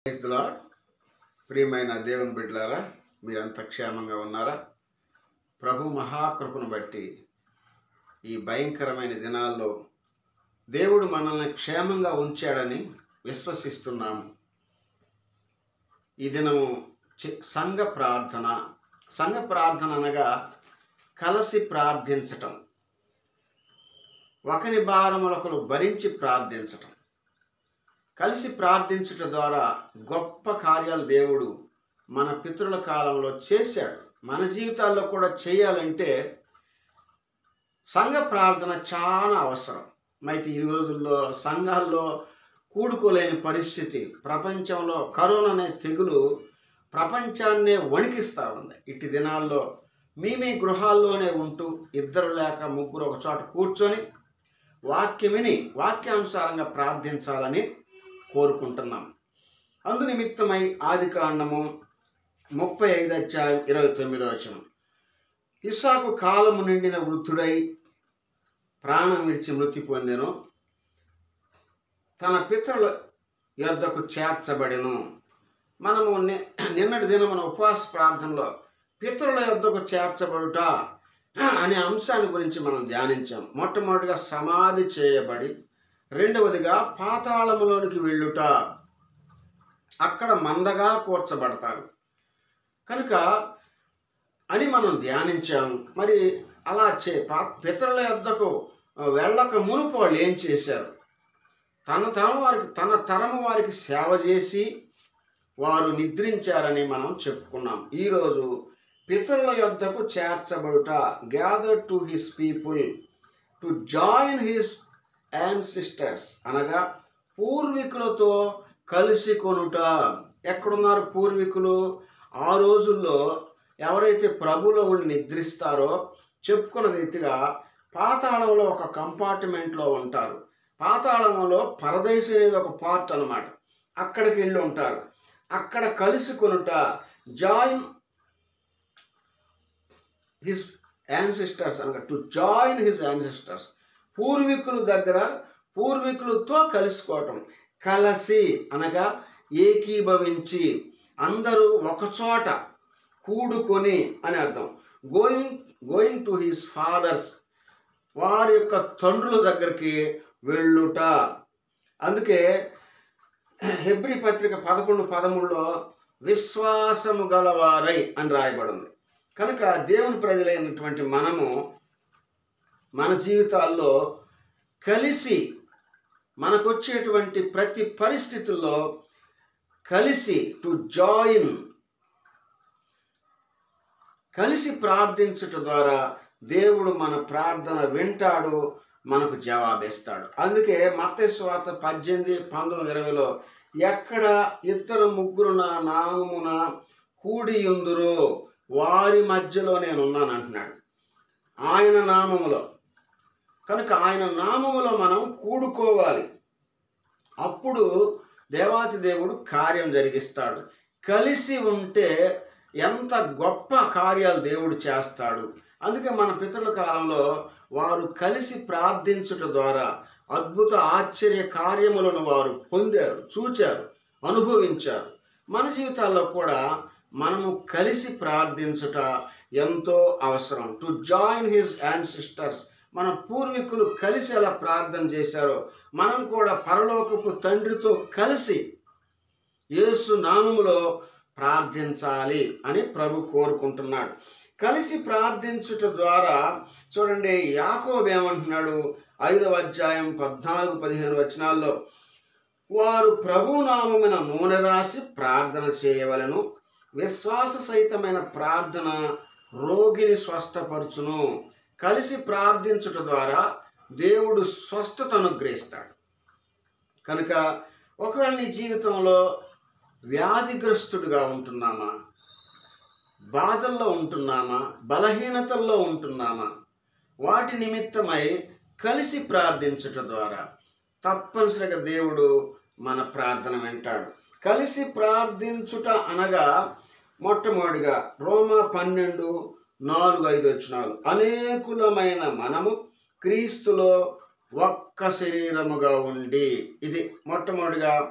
Praise the lord. ప్రియమైన దేవుని బిడ్డలారా మీరంతా క్షేమంగా ఉన్నారా ప్రభు మహాకృపను బట్టి ఈ భయంకరమైన దినాల్లో దేవుడు మనల్ని క్షేమంగా ఉంచాడని విశ్వసిస్తున్నాము ఈ దినము చి- సంఘ ప్రార్థన సంఘ ప్రార్థన అనగా కలిసి ప్రార్థించటం ఒకరి భారములకులు భరించి ప్రార్థించటం కలిసి ప్రార్థించుట ద్వారా గొప్ప కార్యాలు దేవుడు మన పితరుల కాలంలో చేశాడు మన జీవితాల్లో కూడా చేయాలంటే సంఘ ప్రార్థన చాలా అవసరం అయితే ఈ రోజుల్లో సంఘాల్లో కూడుకోలేని పరిస్థితి ప్రపంచంలో కరోనా అనే తెగులు ప్రపంచాన్నే వణికిస్తూ ఉంది ఇట్టి దినాల్లో మీ మీ గృహాల్లోనే ఉంటూ ఇద్దరు లేక ముగ్గురు ఒక చోట కూర్చొని వాక్యం విని వాక్యానుసారంగా ప్రార్థించాలని కోరుకుంటున్నాం అందు నిమిత్తమై ఆది కాండము ముప్పై ఐదు అధ్యాయం ఇరవై తొమ్మిదో వచనం ఇస్సాకు కాలము నిండిన వృద్ధుడై ప్రాణం విడిచి మృతి పొందెను తన పితరుల యొద్దకు చేర్చబడెను మనము ని- నిన్నటి దినం మన ఉపవాస ప్రార్థనలో పితరుల యొద్దకు చేర్చబడుట అనే అంశాన్ని గురించి మనం ధ్యానించాం మొట్టమొదటిగా సమాధి చేయబడి రెండవదిగా పాతాళములోనికి వెళ్ళుట అక్కడ మందగా కూర్చబడతారు కనుక అని మనం ధ్యానించాం మరి అలా చే పా పితరుల యొద్దకు వెళ్ళక మునుపు వాళ్ళు ఏం చేశారు తన తరం వారికి తన తరము వారికి సేవ చేసి వారు నిద్రించారని మనం చెప్పుకున్నాం ఈరోజు పితరుల యొద్దకు చేర్చబడుట gather to his people to join his and sisters అనగా పూర్వీకులతో కలిసి కొనుట ఎక్కడున్నారు పూర్వీకులు ఆ రోజుల్లో ఎవరైతే ప్రభులో ఉండి నిద్రిస్తారో చెప్పుకున్న రీతిగా పాతాళంలో ఒక కంపార్ట్మెంట్లో ఉంటారు పాతాళంలో పరదేశం అనేది ఒక పార్ట్ అన్నమాట అక్కడికి వెళ్ళి ఉంటారు అక్కడ కలిసి కొనుట జాయిన్ హిస్ యాన్సిస్టర్స్ అనగా టు జాయిన్ హిస్ యాన్సిస్టర్స్ పూర్వీకుల దగ్గర పూర్వీకులతో కలుసుకోవటం కలసి అనగా ఏకీభవించి అందరూ ఒకచోట కూడుకొని అని అర్థం going going to his fathers వారి యొక్క తండ్రుల దగ్గరికి వెళ్ళుట అందుకే హెబ్రి పత్రిక పదకొండు పదమూడులో విశ్వాసము గలవారై అని రాయబడింది కనుక దేవుని ప్రజలైనటువంటి మనము మన జీవితాల్లో కలిసి మనకొచ్చేటువంటి ప్రతి పరిస్థితుల్లో కలిసి టు జాయిన్ కలిసి ప్రార్థించుట ద్వారా దేవుడు మన ప్రార్థన వింటాడు మనకు జవాబిస్తాడు అందుకే మత్స్వార్త పద్దెనిమిది పంతొమ్మిది ఇరవైలో ఎక్కడ ఇద్దరు ముగ్గురు నా నామమున కూడి ఉందురో వారి మధ్యలో నేను ఉన్నాను అంటున్నాడు ఆయన నామములో కనుక ఆయన నామములో మనం కూడుకోవాలి అప్పుడు దేవాతి దేవుడు కార్యం జరిగిస్తాడు కలిసి ఉంటే ఎంత గొప్ప కార్యాలు దేవుడు చేస్తాడు అందుకే మన పితరుల కాలంలో వారు కలిసి ప్రార్థించుట ద్వారా అద్భుత ఆశ్చర్య కార్యములను వారు పొందారు చూచారు అనుభవించారు మన జీవితాల్లో కూడా మనము కలిసి ప్రార్థించుట ఎంతో అవసరం to join his and ancestors మన పూర్వీకులు కలిసి ఎలా ప్రార్థన చేశారో మనం కూడా పరలోకపు తండ్రితో కలిసి యేసు నామములో ప్రార్థించాలి అని ప్రభు కోరుకుంటున్నాడు కలిసి ప్రార్థించుట ద్వారా చూడండి యాకోబు ఏమంటున్నాడు ఐదవ అధ్యాయం పద్నాలుగు పదిహేను వచనాల్లో వారు ప్రభు నామమున నూనె రాసి ప్రార్థన చేయవలను విశ్వాస సహితమైన ప్రార్థన రోగిని స్వస్థపరచును కలిసి ప్రార్థించుట ద్వారా దేవుడు స్వస్థత అనుగ్రహిస్తాడు కనుక ఒకవేళ నీ జీవితంలో వ్యాధిగ్రస్తుడిగా ఉంటున్నామా బాధల్లో ఉంటున్నామా బలహీనతల్లో ఉంటున్నామా వాటి నిమిత్తమై కలిసి ప్రార్థించుట ద్వారా తప్పనిసరిగా దేవుడు మన ప్రార్థన వింటాడు కలిసి ప్రార్థించుట అనగా మొట్టమొదటిగా రోమా పన్నెండు నాలుగు ఐదు వచ్చినాలు అనేకులమైన మనము క్రీస్తులో ఒక్క శరీరముగా ఉండి ఇది మొట్టమొదటిగా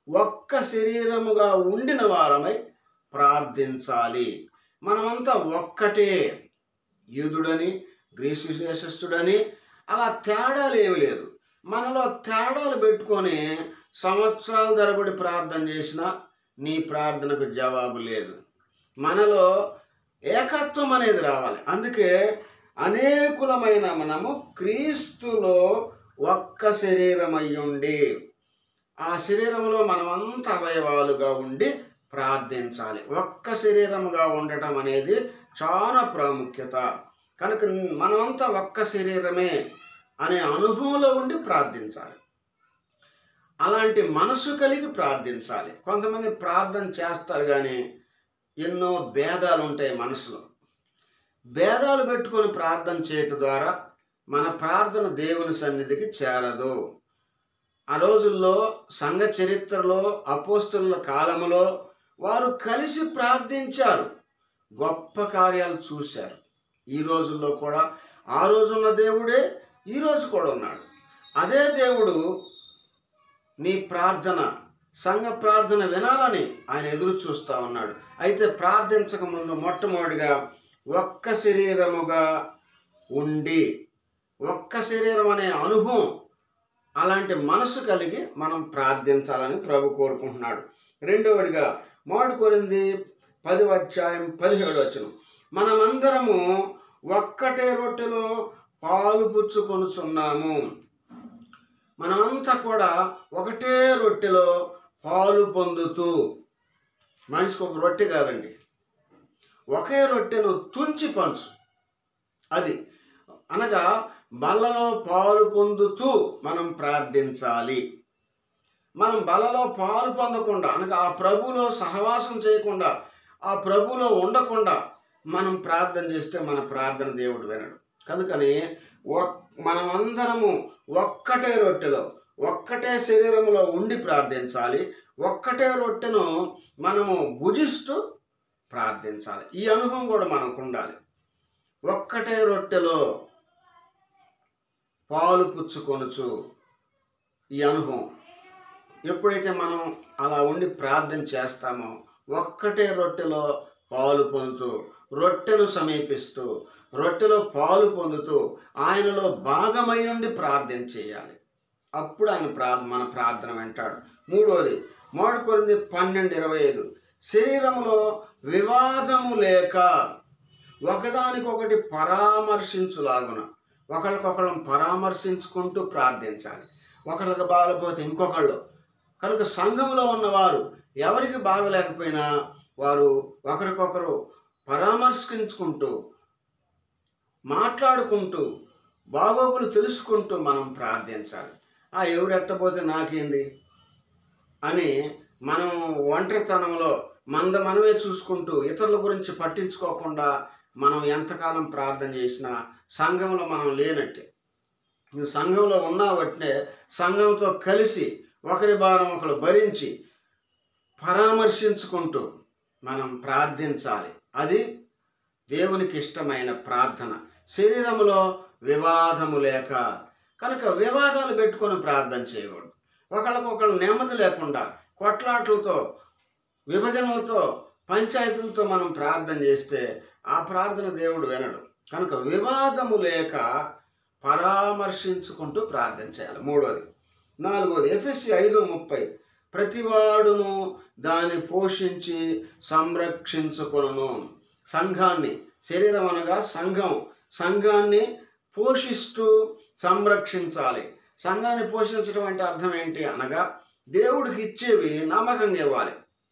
ఒక్క శరీరముగా ఉండిన వారమై ప్రార్థించాలి మనమంతా ఒక్కటే యూదుడని గ్రీసు విశేషస్తుడని అలా తేడాలు ఏమి లేదు మనలో తేడాలు పెట్టుకొని సంవత్సరాల తరబడి ప్రార్థన చేసినా నీ ప్రార్థనకు జవాబు లేదు మనలో ఏకత్వం అనేది రావాలి అందుకే అనేకులమైన మనము క్రీస్తులో ఒక్క శరీరమయ్యుండి ఆ శరీరంలో మనమంతా అవయవాలుగా ఉండి ప్రార్థించాలి ఒక్క శరీరముగా ఉండటం అనేది చాలా ప్రాముఖ్యత కనుక మనమంతా ఒక్క శరీరమే అనే అనుభవంలో ఉండి ప్రార్థించాలి అలాంటి మనసు కలిగి ప్రార్థించాలి కొంతమంది ప్రార్థన చేస్తారు కానీ ఎన్నో భేదాలు ఉంటాయి మనసులో భేదాలు పెట్టుకొని ప్రార్థన చేయటం ద్వారా మన ప్రార్థన దేవుని సన్నిధికి చేరదు ఆ రోజుల్లో సంఘ చరిత్రలో అపోస్తుల కాలంలో వారు కలిసి ప్రార్థించారు గొప్ప కార్యాలు చూశారు ఈ రోజుల్లో కూడా ఆ రోజున్న దేవుడే ఈ రోజు కూడా ఉన్నాడు అదే దేవుడు నీ ప్రార్థన సంఘ ప్రార్థన వినాలని ఆయన ఎదురు చూస్తూ ఉన్నాడు అయితే ప్రార్థించక ముందు మొట్టమొదటిగా ఒక్క శరీరముగా ఉండి ఒక్క శరీరం అనే అనుభవం అలాంటి మనసు కలిగి మనం ప్రార్థించాలని ప్రభు కోరుకుంటున్నాడు రెండవదిగా మాడు కోరింది పది అధ్యాయం పదిహేడు వచ్చును మనమందరము ఒక్కటే రొట్టెలో పాలు పుచ్చుకొనుచున్నాము మనమంతా కూడా ఒకటే రొట్టెలో పాలు పొందుతూ మనిషికి ఒక రొట్టె కాదండి ఒకే రొట్టెను తుంచి పంచు అది అనగా బల్లలో పాలు పొందుతూ మనం ప్రార్థించాలి మనం బలలో పాలు పొందకుండా అనగా ఆ ప్రభులో సహవాసం చేయకుండా ఆ ప్రభులో ఉండకుండా మనం ప్రార్థన చేస్తే మన ప్రార్థన దేవుడు వినడు కనుకని ఒక్- మనమందరము ఒక్కటే రొట్టెలో ఒక్కటే శరీరములో ఉండి ప్రార్థించాలి ఒక్కటే రొట్టెను మనము భుజిస్తూ ప్రార్థించాలి ఈ అనుభవం కూడా మనకు ఉండాలి ఒక్కటే రొట్టెలో పాలు పుచ్చుకొనుచు ఈ అనుభవం ఎప్పుడైతే మనం అలా ఉండి ప్రార్థన చేస్తామో ఒక్కటే రొట్టెలో పాలు పొందుతూ రొట్టెను సమీపిస్తూ రొట్టెలో పాలు పొందుతూ ఆయనలో భాగమై ఉండి ప్రార్థన చేయాలి అప్పుడు ఆయన ప్రా మన ప్రార్థన వింటాడు మూడోది మూడు కొరింది పన్నెండు ఇరవై ఐదు శరీరములో వివాదము లేక ఒకదానికొకటి పరామర్శించులాగున ఒకరికొకళ్ళం పరామర్శించుకుంటూ ప్రార్థించాలి ఒకళ్ళకి బాగలేకపోతే ఇంకొకళ్ళు కనుక సంఘంలో ఉన్నవారు ఎవరికి బాగలేకపోయినా వారు ఒకరికొకరు పరామర్శించుకుంటూ మాట్లాడుకుంటూ బాగోగులు తెలుసుకుంటూ మనం ప్రార్థించాలి ఆ ఎవరు ఎట్టపోతే నాకేంది అని మనం ఒంటరితనంలో మంద మనమే చూసుకుంటూ ఇతరుల గురించి పట్టించుకోకుండా మనం ఎంతకాలం ప్రార్థన చేసినా సంఘంలో మనం లేనట్టే నువ్వు సంఘంలో ఉన్నావంటే సంఘంతో కలిసి ఒకరి భారం ఒకరు భరించి పరామర్శించుకుంటూ మనం ప్రార్థించాలి అది దేవునికి ఇష్టమైన ప్రార్థన శరీరంలో వివాదము లేక కనుక వివాదాలు పెట్టుకొని ప్రార్థన చేయకూడదు ఒకళ్ళకొకళ్ళు నెమ్మది లేకుండా కొట్లాట్లతో విభజనలతో పంచాయతీలతో మనం ప్రార్థన చేస్తే ఆ ప్రార్థన దేవుడు వినడు కనుక వివాదము లేక పరామర్శించుకుంటూ ప్రార్థన చేయాలి మూడోది నాలుగోది ఎఫ్ఎస్సి ఐదు ముప్పై ప్రతివాడును దాన్ని పోషించి సంరక్షించుకొను సంఘాన్ని శరీరం అనగా సంఘం సంఘాన్ని పోషిస్తూ సంరక్షించాలి సంఘాన్ని పోషించడం అంటే అర్థం ఏంటి అనగా దేవుడికి ఇచ్చేవి నమ్మకంగా ఇవ్వాలి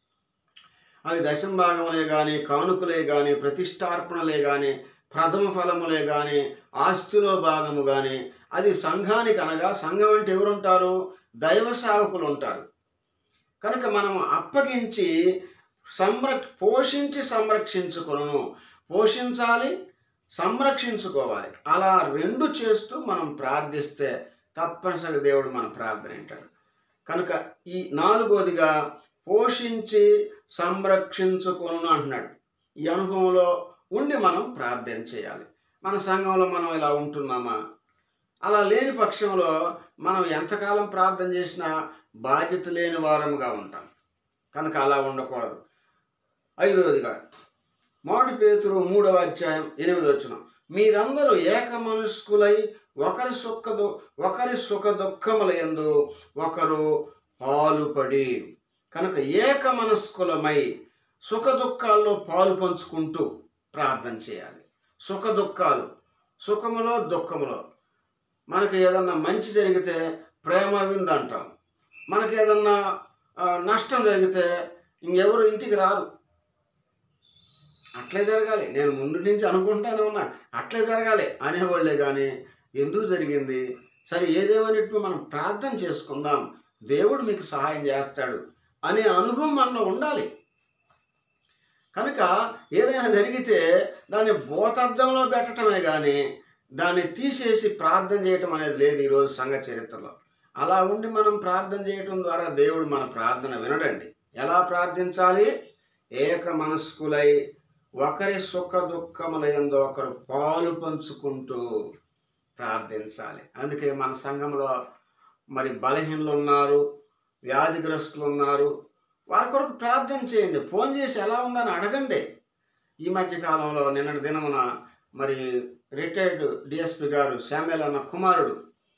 అవి దశం భాగములే కానీ కానుకలే కానీ ప్రతిష్టార్పణలే కానీ ప్రథమ ఫలములే కానీ ఆస్తిలో భాగము కానీ అది సంఘానికి అనగా సంఘం అంటే ఎవరుంటారు దైవ సేవకులు ఉంటారు కనుక మనం అప్పగించి సంరక్ష పోషించి సంరక్షించుకొను పోషించాలి సంరక్షించుకోవాలి అలా రెండు చేస్తూ మనం ప్రార్థిస్తే తప్పనిసరి దేవుడు మన ప్రార్థన వింటాడు కనుక ఈ నాలుగోదిగా పోషించి సంరక్షించుకొను అంటున్నాడు ఈ అనుభవంలో ఉండి మనం ప్రార్థన చేయాలి మన సంఘంలో మనం ఇలా ఉంటున్నామా అలా లేని పక్షంలో మనం ఎంతకాలం ప్రార్థన చేసినా బాధ్యత లేని వారముగా ఉంటాం కనుక అలా ఉండకూడదు ఐదవదిగా మాడి పేతురు మూడవ అధ్యాయం ఎనిమిది వచ్చిన మీరందరూ ఏక మనస్కులై ఒకరి సుఖ దు ఒకరి సుఖ దుఃఖముల యందు ఒకరు పాలుపడి కనుక ఏక మనస్కులమై సుఖ దుఃఖాల్లో పాలు పంచుకుంటూ ప్రార్థన చేయాలి సుఖ దుఃఖాలు సుఖములో దుఃఖములో మనకి ఏదన్నా మంచి జరిగితే ప్రేమ విందు అంటాం మనకి ఏదన్నా ఆ, నష్టం జరిగితే ఇంకెవరు ఇంటికి రారు అట్లే జరగాలి నేను ముందు నుంచి అనుకుంటానే ఉన్నా అట్లే జరగాలి అనేవాళ్ళే కానీ ఎందుకు జరిగింది సరే ఏదేమన్నట్టు మనం ప్రార్థన చేసుకుందాం దేవుడు మీకు సహాయం చేస్తాడు అనే అనుభవం మనలో ఉండాలి కనుక ఏదైనా జరిగితే దాన్ని భూతద్దంలో పెట్టడమే కానీ దాన్ని తీసేసి ప్రార్థన చేయటం అనేది లేదు ఈరోజు సంఘ చరిత్రలో అలా ఉండి మనం ప్రార్థన చేయటం ద్వారా దేవుడు మన ప్రార్థన వినడండి ఎలా ప్రార్థించాలి ఏక మనస్కులై ఒకరి సుఖ దుఃఖముల యందు ఒకరు పాలు పంచుకుంటూ ప్రార్థించాలి అందుకే మన సంఘంలో మరి బలహీనలు ఉన్నారు వ్యాధిగ్రస్తులు ఉన్నారు వారి కొరకు ప్రార్థన చేయండి ఫోన్ చేసి ఎలా ఉందని అడగండి ఈ మధ్య కాలంలో నిన్నటి దినమున మరి రిటైర్డ్ డిఎస్పి గారు శామ్యుల్ అన్న కుమారుడు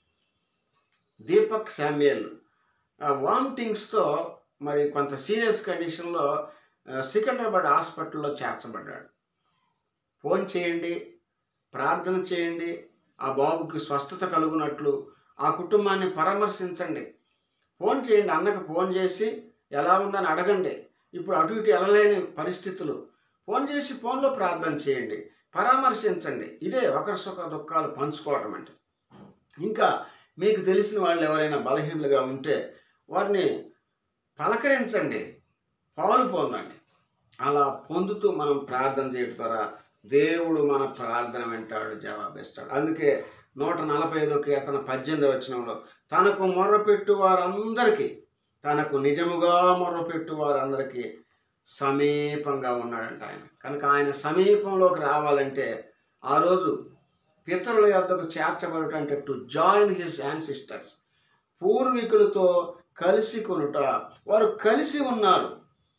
దీపక్ శామ్యుల్ వామిటింగ్స్తో మరి కొంత సీరియస్ కండిషన్లో ఆ, సికింద్రాబాద్ హాస్పిటల్లో చేర్చబడ్డాడు ఫోన్ చేయండి ప్రార్థన చేయండి ఆ బాబుకి స్వస్థత కలుగునట్లు ఆ కుటుంబాన్ని పరామర్శించండి ఫోన్ చేయండి అన్నకు ఫోన్ చేసి ఎలా ఉందని అడగండి ఇప్పుడు అటు ఇటు వెళ్ళలేని పరిస్థితులు ఫోన్ చేసి ఫోన్లో ప్రార్థన చేయండి పరామర్శించండి ఇదే ఒకరి సుఖ దుఃఖాలు పంచుకోవటం అంటే ఇంకా మీకు తెలిసిన వాళ్ళు ఎవరైనా బలహీనలుగా ఉంటే వారిని పలకరించండి పాలు పొందండి అలా పొందుతూ మనం ప్రార్థన చేయడం ద్వారా దేవుడు మన ప్రార్థన వెంటాడు జవాబిస్తాడు అందుకే నూట నలభై ఐదో కీర్తన పద్దెనిమిది వచనంలో తనకు మొర్రపెట్టు వారందరికీ తనకు నిజముగా మొర్రపెట్టు వారందరికీ సమీపంగా ఉన్నాడంట ఆయన కనుక ఆయన సమీపంలోకి రావాలంటే ఆ రోజు పితరుల యొద్దకు చేర్చబడటంటే టు జాయిన్ హిస్ యాన్సిస్టర్స్ పూర్వీకులతో కలిసి కొనుట వారు కలిసి ఉన్నారు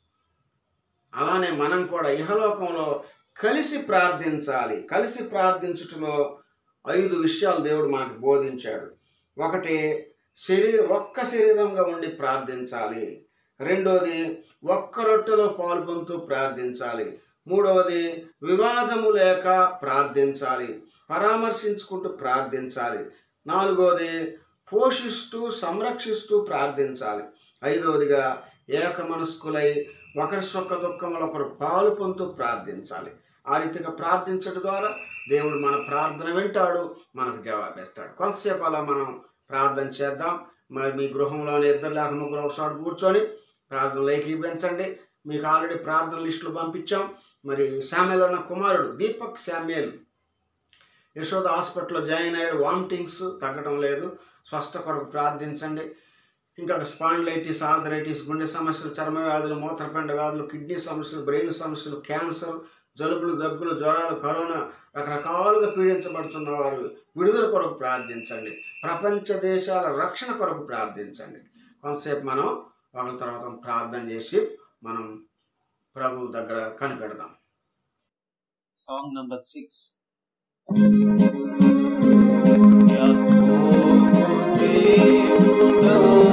అలానే మనం కూడా ఇహలోకంలో కలిసి ప్రార్థించాలి కలిసి ప్రార్థించుటలో ఐదు విషయాలు దేవుడు మనకు బోధించాడు ఒకటి శరీర ఒక్క శరీరంగా ఉండి ప్రార్థించాలి రెండవది ఒక్క రొట్టెలో పాల్గొంటూ ప్రార్థించాలి మూడవది వివాదము లేక ప్రార్థించాలి పరామర్శించుకుంటూ ప్రార్థించాలి నాలుగవది పోషిస్తూ సంరక్షిస్తూ ప్రార్థించాలి ఐదవదిగా ఏక మనస్కులై ఒకరి సుఖ దుఃఖములు ఒకరు పాలు పొందుతూ ప్రార్థించాలి ఆ రీతిగా ప్రార్థించడం ద్వారా దేవుడు మన ప్రార్థన వింటాడు మనకు జవాబిస్తాడు కొంతసేపు అలా మనం ప్రార్థన చేద్దాం మరి మీ గృహంలోని ఇద్దరు లేక ముగ్గురు ఒకసారి కూర్చొని ప్రార్థనలు ఏకీభవించండి మీకు ఆల్రెడీ ప్రార్థన లిస్టులు పంపించాం మరి శామ్యుల్ అన్న కుమారుడు దీపక్ శామ్యుల్ యశోద హాస్పిటల్లో జాయిన్ అయ్యాడు వామిటింగ్స్ తగ్గడం లేదు స్వస్థ కొరకు ప్రార్థించండి ఇంకా స్పాండ్లైటిస్ ఆర్థరైటిస్ గుండె సమస్యలు చర్మ వ్యాధులు మూత్రపిండ వ్యాధులు కిడ్నీ సమస్యలు బ్రెయిన్ సమస్యలు క్యాన్సర్ జలుబులు దగ్గులు జ్వరాలు కరోనా రకరకాలుగా పీడించబడుతున్న వారు విడుదల కొరకు ప్రార్థించండి ప్రపంచ దేశాల రక్షణ కొరకు ప్రార్థించండి కొంతసేపు మనం ఒకరి తర్వాత ప్రార్థన చేసి మనం ప్రభు దగ్గర కనిపెడదాం Song number six. దేవుడా